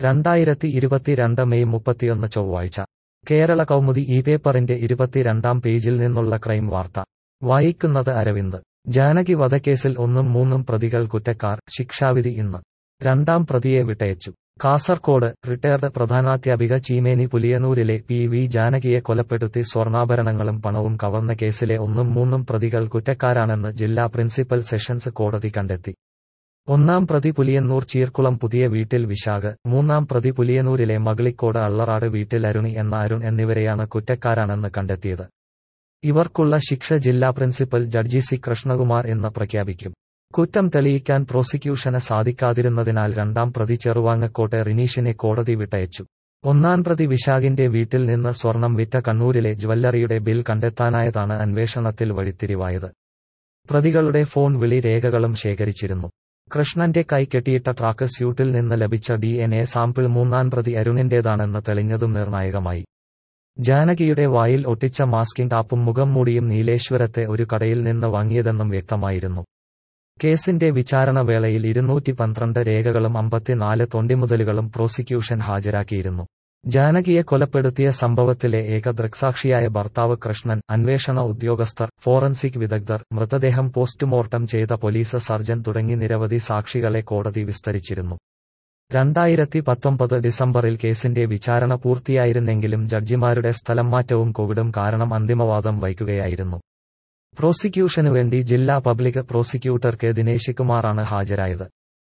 രണ്ടായിരത്തി ഇരുപത്തിരണ്ട് മെയ് മുപ്പത്തിയൊന്ന് ചൊവ്വാഴ്ച കേരള കൗമുദി ഈ പേപ്പറിന്റെ ഇരുപത്തിരണ്ടാം പേജിൽ നിന്നുള്ള ക്രൈം വാർത്ത വായിക്കുന്നത് അരവിന്ദ് ജാനകി വധക്കേസിൽ ഒന്നും മൂന്നും പ്രതികൾ കുറ്റക്കാർ ശിക്ഷാവിധി ഇന്ന് രണ്ടാം പ്രതിയെ വിട്ടയച്ചു കാസർകോട് റിട്ടയർഡ് പ്രധാനാധ്യാപിക ചീമേനി പുലിയനൂരിലെ പി വി ജാനകിയെ കൊലപ്പെടുത്തി സ്വർണ്ണാഭരണങ്ങളും പണവും കവർന്ന കേസിലെ ഒന്നും മൂന്നും പ്രതികൾ കുറ്റക്കാരാണെന്ന് ജില്ലാ പ്രിൻസിപ്പൽ സെഷൻസ് കോടതി കണ്ടെത്തി ഒന്നാം പ്രതി പുലിയന്നൂർ ചീർക്കുളം പുതിയ വീട്ടിൽ വിശാഖ് മൂന്നാം പ്രതി പുലിയന്നൂരിലെ മകളിക്കോട് അള്ളറാട് വീട്ടിൽ അരുണി എന്ന അരുൺ എന്നിവരെയാണ് കുറ്റക്കാരാണെന്ന് കണ്ടെത്തിയത് ഇവർക്കുള്ള ശിക്ഷ ജില്ലാ പ്രിൻസിപ്പൽ ജഡ്ജി സി കൃഷ്ണകുമാർ എന്ന് പ്രഖ്യാപിക്കും കുറ്റം തെളിയിക്കാൻ പ്രോസിക്യൂഷന് സാധിക്കാതിരുന്നതിനാൽ രണ്ടാം പ്രതി ചെറുവാങ്ങക്കോട്ടെ റിനീഷിനെ കോടതി വിട്ടയച്ചു ഒന്നാം പ്രതി വിശാഖിന്റെ വീട്ടിൽ നിന്ന് സ്വർണം വിറ്റ കണ്ണൂരിലെ ജ്വല്ലറിയുടെ ബിൽ കണ്ടെത്താനായതാണ് അന്വേഷണത്തിൽ വഴിത്തിരിവായത് പ്രതികളുടെ ഫോൺ വിളി രേഖകളും ശേഖരിച്ചിരുന്നു കൃഷ്ണന്റെ കൈ കെട്ടിയിട്ട ട്രാക്ക് സ്യൂട്ടിൽ നിന്ന് ലഭിച്ച ഡി എൻ എ സാമ്പിൾ മൂന്നാം പ്രതി അരുണിന്റേതാണെന്ന് തെളിഞ്ഞതും നിർണായകമായി ജാനകിയുടെ വായിൽ ഒട്ടിച്ച മാസ്കിംഗ് ടാപ്പും മുഖം മൂടിയും നീലേശ്വരത്തെ ഒരു കടയിൽ നിന്ന് വാങ്ങിയതെന്നും വ്യക്തമായിരുന്നു കേസിന്റെ വിചാരണ വേളയിൽ ഇരുന്നൂറ്റി പന്ത്രണ്ട് രേഖകളും അമ്പത്തിനാല് തൊണ്ടിമുതലുകളും പ്രോസിക്യൂഷൻ ഹാജരാക്കിയിരുന്നു ജാനകിയെ കൊലപ്പെടുത്തിയ സംഭവത്തിലെ ഏക ദൃക്സാക്ഷിയായ ഭർത്താവ് കൃഷ്ണൻ അന്വേഷണ ഉദ്യോഗസ്ഥർ ഫോറൻസിക് വിദഗ്ധർ മൃതദേഹം പോസ്റ്റ്മോർട്ടം ചെയ്ത പോലീസ് സർജൻ തുടങ്ങി നിരവധി സാക്ഷികളെ കോടതി വിസ്തരിച്ചിരുന്നു രണ്ടായിരത്തി പത്തൊമ്പത് ഡിസംബറിൽ കേസിന്റെ വിചാരണ പൂർത്തിയായിരുന്നെങ്കിലും ജഡ്ജിമാരുടെ സ്ഥലം മാറ്റവും കോവിഡും കാരണം അന്തിമവാദം വൈകുകയായിരുന്നു പ്രോസിക്യൂഷനുവേണ്ടി ജില്ലാ പബ്ലിക് പ്രോസിക്യൂട്ടർ കെ ദിനേശ് കുമാറാണ് ഹാജരായത്